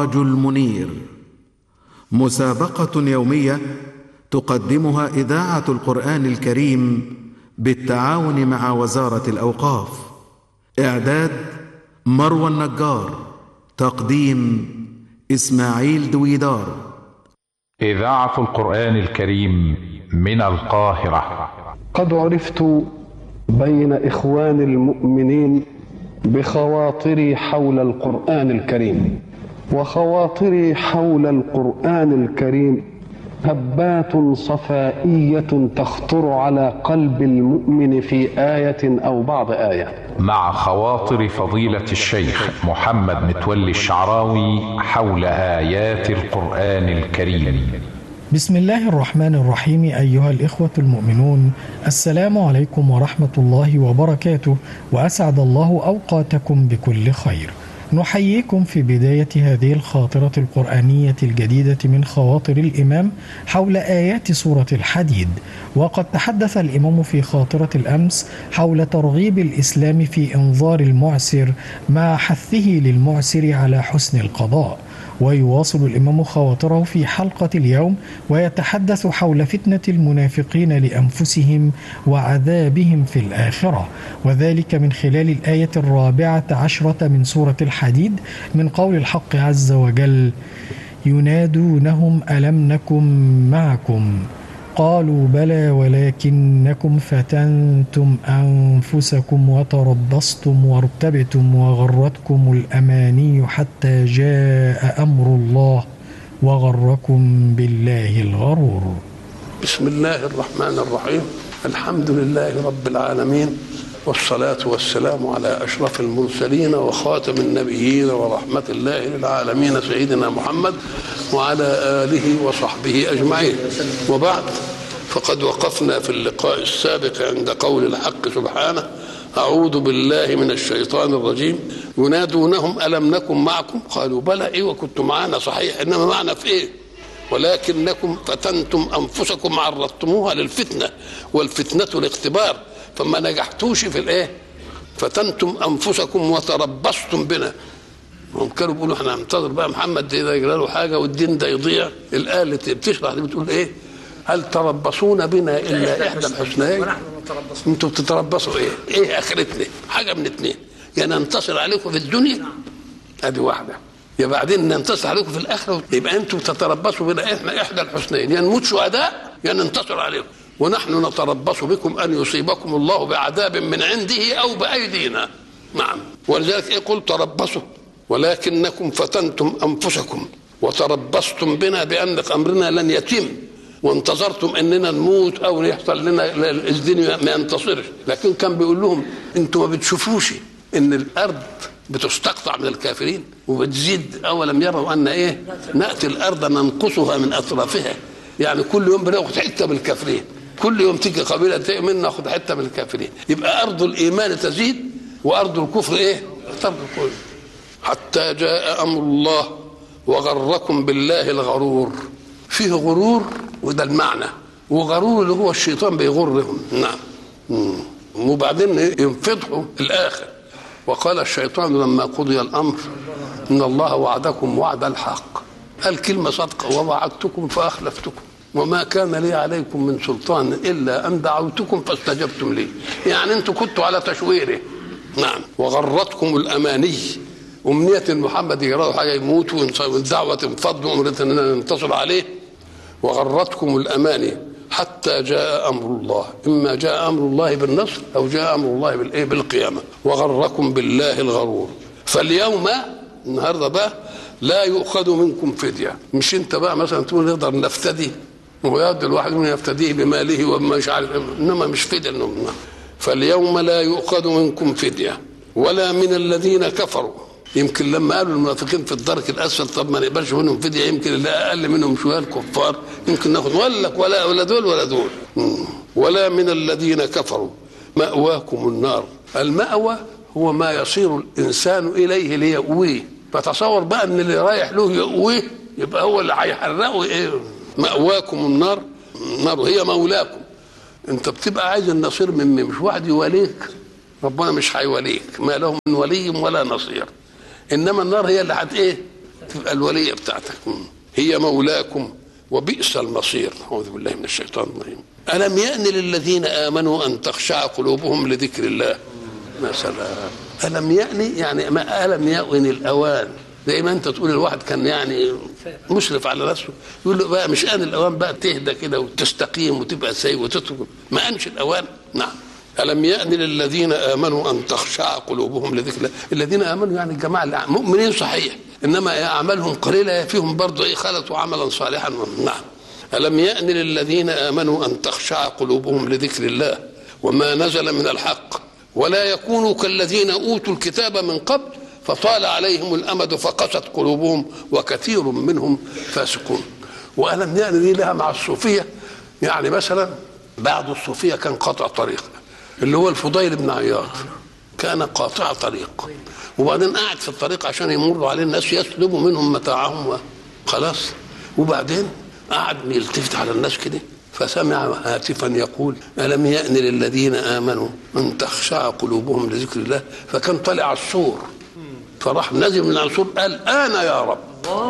السراج المنير مسابقه يوميه تقدمها اذاعه القران الكريم بالتعاون مع وزاره الاوقاف اعداد مروى النجار تقديم اسماعيل دويدار اذاعه القران الكريم من القاهره قد عرفت بين اخوان المؤمنين بخواطري حول القران الكريم وخواطري حول القران الكريم هبات صفائيه تخطر على قلب المؤمن في ايه او بعض ايه مع خواطر فضيله الشيخ محمد متولي الشعراوي حول ايات القران الكريم بسم الله الرحمن الرحيم أيها الإخوة المؤمنون السلام عليكم ورحمة الله وبركاته وأسعد الله أوقاتكم بكل خير نحييكم في بداية هذه الخاطرة القرآنية الجديدة من خواطر الإمام حول آيات سورة الحديد وقد تحدث الإمام في خاطرة الأمس حول ترغيب الإسلام في إنظار المعسر مع حثه للمعسر على حسن القضاء ويواصل الإمام خواطره في حلقة اليوم ويتحدث حول فتنة المنافقين لأنفسهم وعذابهم في الآخرة وذلك من خلال الآية الرابعة عشرة من سورة الحديد من قول الحق عز وجل ينادونهم ألم نكن معكم قالوا بلى ولكنكم فتنتم انفسكم وتربصتم وارتبتم وغرتكم الاماني حتى جاء امر الله وغركم بالله الغرور. بسم الله الرحمن الرحيم الحمد لله رب العالمين والصلاة والسلام على أشرف المرسلين وخاتم النبيين ورحمة الله للعالمين سيدنا محمد وعلى آله وصحبه أجمعين وبعد فقد وقفنا في اللقاء السابق عند قول الحق سبحانه أعوذ بالله من الشيطان الرجيم ينادونهم ألم نكن معكم قالوا بلى إيه وكنتم معنا صحيح إنما معنا في إيه ولكنكم فتنتم أنفسكم عرضتموها للفتنة والفتنة الاختبار فما نجحتوش في الايه فتنتم انفسكم وتربصتم بنا هم كانوا بيقولوا احنا هننتظر بقى محمد ده يجرى له حاجه والدين ده يضيع الايه اللي بتشرح دي بتقول ايه هل تربصون بنا الا احدى الحسنيين انتوا بتتربصوا ايه ايه اخرتنا حاجه من اتنين يا يعني ننتصر عليكم في الدنيا ادي واحده يا بعدين ننتصر عليكم في الاخره يبقى انتوا تتربصوا بنا احنا احدى الحسنيين يا يعني نموت شهداء يا يعني ننتصر عليكم ونحن نتربص بكم ان يصيبكم الله بعذاب من عنده او بايدينا نعم ولذلك ايه قل تربصوا ولكنكم فتنتم انفسكم وتربصتم بنا بان امرنا لن يتم وانتظرتم اننا نموت او يحصل لنا الدنيا ما ينتصرش لكن كان بيقول لهم انتم ما بتشوفوش ان الارض بتستقطع من الكافرين وبتزيد اولم يروا ان ايه ناتي الارض ننقصها من اطرافها يعني كل يوم بناخد حته من الكافرين كل يوم تيجي قبيله منا ناخد حته من الكافرين يبقى ارض الايمان تزيد وارض الكفر ايه ترض الكفر حتى جاء امر الله وغركم بالله الغرور فيه غرور وده المعنى وغرور اللي هو الشيطان بيغرهم نعم وبعدين ينفضحوا الاخر وقال الشيطان لما قضي الامر ان الله وعدكم وعد الحق قال كلمه صدقه ووعدتكم فاخلفتكم وما كان لي عليكم من سلطان الا ان دعوتكم فاستجبتم لي يعني انتم كنتوا على تشويره نعم وغرتكم الاماني امنيه محمد يراه حاجه يموت والدعوه تنفض وامنيه اننا ننتصر عليه وغرتكم الاماني حتى جاء امر الله اما جاء امر الله بالنصر او جاء امر الله بالايه بالقيامه وغركم بالله الغرور فاليوم النهارده بقى لا يؤخذ منكم فديه مش انت بقى مثلا تقول نقدر نفتدي ويد الواحد من يفتديه بماله وما مش عارف انما مش فديه فاليوم لا يؤخذ منكم فديه ولا من الذين كفروا يمكن لما قالوا المنافقين في الدرك الاسفل طب ما نقبلش منهم فديه يمكن اللي اقل منهم شويه الكفار يمكن ناخد ولا لك ولا ولا دول ولا دول ولا من الذين كفروا مأواكم النار المأوى هو ما يصير الانسان اليه ليأويه فتصور بقى ان اللي رايح له يأويه يبقى هو اللي هيحرقه ايه مأواكم النار النار هي مولاكم انت بتبقى عايز النصير من مين مش واحد يواليك ربنا مش هيوليك ما له من ولي ولا نصير انما النار هي اللي هت ايه تبقى الوليه بتاعتك هي مولاكم وبئس المصير اعوذ بالله من الشيطان الرجيم الم يأن للذين امنوا ان تخشع قلوبهم لذكر الله مثلا الم يأن يعني ما الم يأن الاوان زي ما انت تقول الواحد كان يعني مشرف على نفسه يقول له بقى مش ان الاوان بقى تهدى كده وتستقيم وتبقى سيء وتترك ما انش الاوان نعم ألم يأن للذين آمنوا أن تخشع قلوبهم لذكر الله الذين آمنوا يعني الجماعة اللي مؤمنين صحيح إنما أعمالهم قليلة فيهم برضه إيه خلطوا عملا صالحا نعم ألم يأن للذين آمنوا أن تخشع قلوبهم لذكر الله وما نزل من الحق ولا يكونوا كالذين أوتوا الكتاب من قبل فطال عليهم الأمد فقست قلوبهم وكثير منهم فاسقون وألم يأن دي لها مع الصوفية يعني مثلا بعض الصوفية كان قاطع طريق اللي هو الفضيل بن عياض كان قاطع طريق وبعدين قاعد في الطريق عشان يمروا عليه الناس يسلبوا منهم متاعهم خلاص وبعدين قعد يلتفت على الناس كده فسمع هاتفا يقول ألم يأن للذين آمنوا أن تخشع قلوبهم لذكر الله فكان طلع السور فراح نزل من السور قال أنا يا رب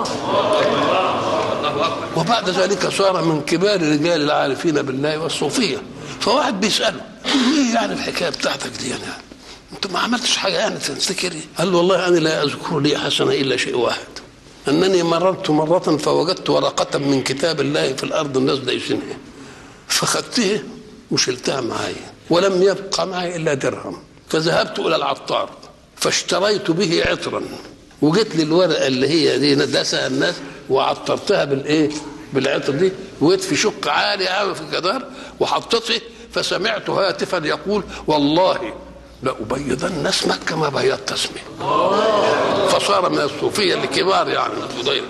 وبعد ذلك صار من كبار رجال العارفين بالله والصوفية فواحد بيسأله ايه يعني الحكاية بتاعتك دي يعني انت ما عملتش حاجة يعني تفتكر قال له والله أنا لا أذكر لي حسنة إلا شيء واحد أنني مررت مرة فوجدت ورقة من كتاب الله في الأرض الناس دايسينها فخدتها وشلتها معايا ولم يبقى معي إلا درهم فذهبت إلى العطار فاشتريت به عطرا وجيت لي الورقة اللي هي دي ندسها الناس وعطرتها بالإيه بالعطر دي وجيت في شق عالي قوي في الجدار وحطيته فسمعت هاتفا يقول والله لأبيضن اسمك كما بيضت اسمي فصار من الصوفية الكبار يعني الفضيل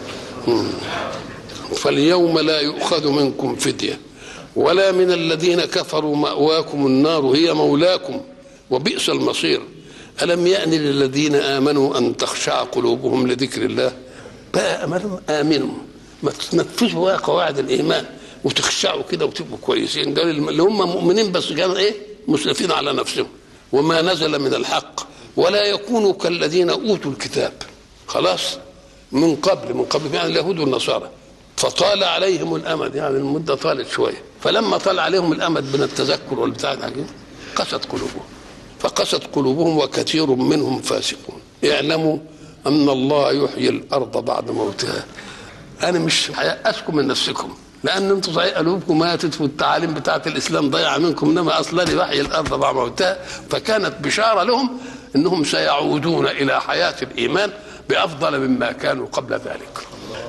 فاليوم لا يؤخذ منكم فدية ولا من الذين كفروا مأواكم النار هي مولاكم وبئس المصير ألم يأن للذين آمنوا أن تخشع قلوبهم لذكر الله بقى أمنوا آمنوا ما تنفذوا بقى قواعد الإيمان وتخشعوا كده وتبقوا كويسين قال اللي هم مؤمنين بس كانوا إيه مسرفين على نفسهم وما نزل من الحق ولا يكونوا كالذين اوتوا الكتاب خلاص من قبل من قبل يعني اليهود والنصارى فطال عليهم الامد يعني المده طالت شويه فلما طال عليهم الامد من التذكر والبتاع قست قلوبهم فقست قلوبهم وكثير منهم فاسقون اعلموا ان الله يحيي الارض بعد موتها انا مش هيأسكم من نفسكم لان انتم صحيح قلوبكم ماتت والتعاليم بتاعت الاسلام ضيعه منكم انما اصلا يحيي الارض بعد موتها فكانت بشاره لهم انهم سيعودون الى حياه الايمان بافضل مما كانوا قبل ذلك.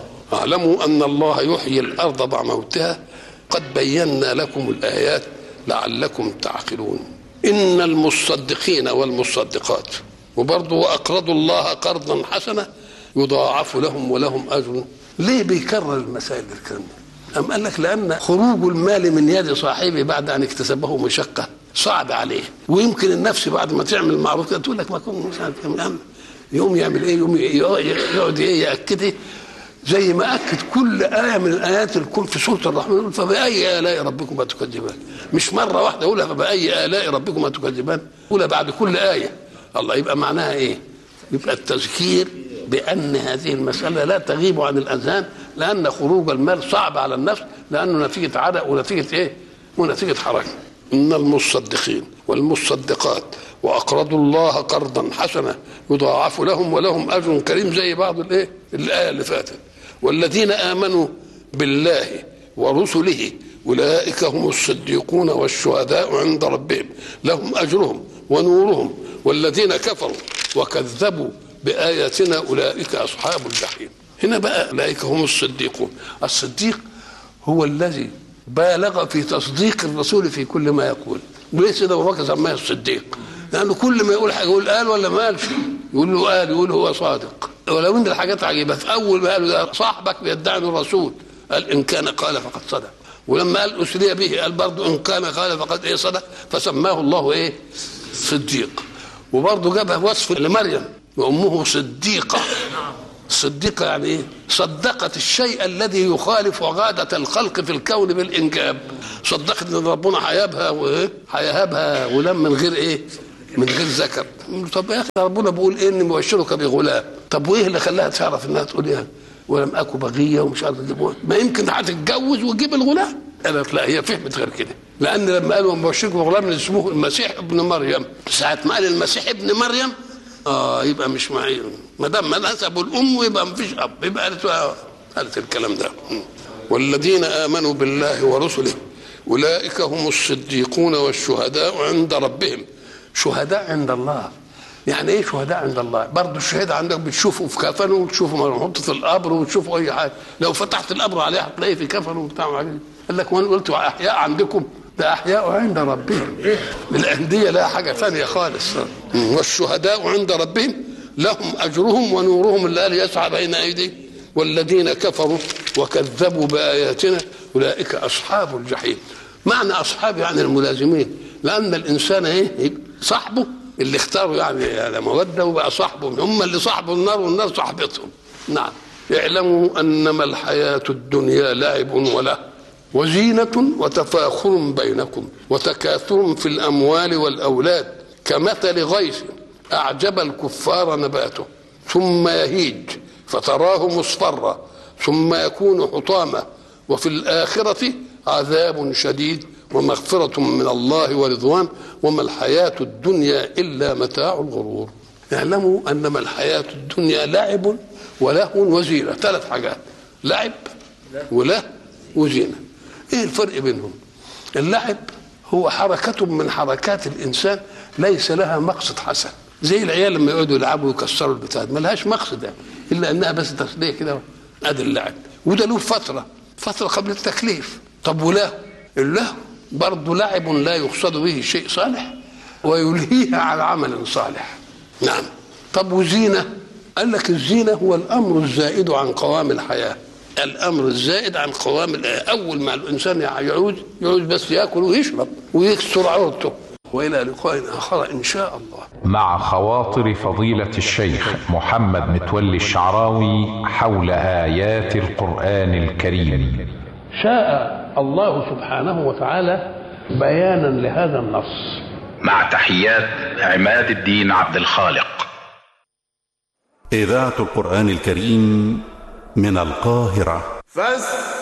اعلموا ان الله يحيي الارض بعد موتها قد بينا لكم الايات لعلكم تعقلون. ان المصدقين والمصدقات وبرضه واقرضوا الله قرضا حسنا يضاعف لهم ولهم اجر ليه بيكرر المسائل الكلام ده؟ أم قال لك لأن خروج المال من يد صاحبه بعد أن اكتسبه مشقة صعب عليه ويمكن النفس بعد ما تعمل معروف كده تقول لك ما كنت مش عارف كم يوم يعمل ايه يوم يقعد ايه ياكد ايه زي ما اكد كل ايه من الايات الكون في سوره الرحمن يقول فباي الاء ربكما تكذبان مش مره واحده يقولها فباي الاء ربكما تكذبان يقولها بعد كل ايه الله يبقى معناها ايه يبقى التذكير بان هذه المساله لا تغيب عن الاذهان لان خروج المال صعب على النفس لانه نتيجه عرق ونتيجه ايه؟ ونتيجه حركه ان المصدقين والمصدقات واقرضوا الله قرضا حسنا يضاعف لهم ولهم اجر كريم زي بعض الايه؟ الايه اللي فاتت والذين امنوا بالله ورسله اولئك هم الصديقون والشهداء عند ربهم لهم اجرهم ونورهم والذين كفروا وكذبوا بآياتنا أولئك أصحاب الجحيم هنا بقى أولئك هم الصديقون الصديق هو الذي بالغ في تصديق الرسول في كل ما يقول وليه سيدنا أبو بكر سماه الصديق لأنه كل ما يقول حاجة يقول قال ولا ما قالش يقول له قال يقول هو صادق ولو ان الحاجات عجيبه في اول ما قالوا ده صاحبك بيدعي الرسول قال ان كان قال فقد صدق ولما قال اسري به قال برضه ان كان قال فقد ايه صدق فسماه الله ايه صديق وبرضه جابها وصف لمريم وامه صديقه صديقه يعني ايه صدقت الشيء الذي يخالف عاده الخلق في الكون بالانجاب صدقت ان ربنا هيهبها وايه هيهبها غلام من غير ايه من غير ذكر طب يا اخي ربنا بيقول ايه اني مبشرك بغلام طب وايه اللي خلاها تعرف انها تقول ايه ولم اكن بغيه ومش عارف تجيب ما يمكن هتتجوز وتجيب الغلام قالت لا هي فهمت غير كده لان لما قالوا مبشركم بغلام اسمه المسيح ابن مريم ساعه ما قال المسيح ابن مريم اه يبقى مش معين ما دام ما نسبوا الام يبقى ما فيش اب يبقى قالت قالت الكلام ده والذين امنوا بالله ورسله اولئك هم الصديقون والشهداء عند ربهم شهداء عند الله يعني ايه شهداء عند الله برضه الشهيد عندك بتشوفه في كفنه وتشوفه محطه في القبر وتشوفه اي حاجه لو فتحت القبر عليه هتلاقيه في كفنه وبتاع قال لك وانا قلت احياء عندكم ده احياء عند ربهم الانديه لها حاجه ثانيه خالص والشهداء عند ربهم لهم اجرهم ونورهم اللي قال يسعى بين ايديهم والذين كفروا وكذبوا باياتنا اولئك اصحاب الجحيم معنى اصحاب يعني الملازمين لان الانسان ايه صاحبه اللي اختاروا يعني على موده وبقى صاحبه هم اللي صاحبوا النار والنار صاحبتهم نعم اعلموا انما الحياه الدنيا لعب وله وزينه وتفاخر بينكم وتكاثر في الاموال والاولاد كمثل غيث اعجب الكفار نباته ثم يهيج فتراه مصفرا ثم يكون حطاما وفي الاخره عذاب شديد ومغفرة من الله ورضوان وما الحياة الدنيا إلا متاع الغرور اعلموا أنما الحياة الدنيا لعب ولهو وزينة ثلاث حاجات لعب وله وزينة إيه الفرق بينهم اللعب هو حركة من حركات الإنسان ليس لها مقصد حسن زي العيال لما يقعدوا يلعبوا ويكسروا البتاع ما لهاش مقصد يعني إلا أنها بس تسلية كده أدي اللعب وده له فترة فترة قبل التكليف طب وله اللهو برضه لعب لا يقصد به شيء صالح ويلهيها على عمل صالح نعم طب وزينة قال لك الزينة هو الأمر الزائد عن قوام الحياة الأمر الزائد عن قوام الحياة أول ما الإنسان يعوز يعوز بس يأكل ويشرب ويكسر عورته وإلى لقاء آخر إن شاء الله مع خواطر فضيلة الشيخ محمد متولي الشعراوي حول آيات القرآن الكريم شاء الله سبحانه وتعالى بيانا لهذا النص مع تحيات عماد الدين عبد الخالق إذاعة القرآن الكريم من القاهرة فاستمعوا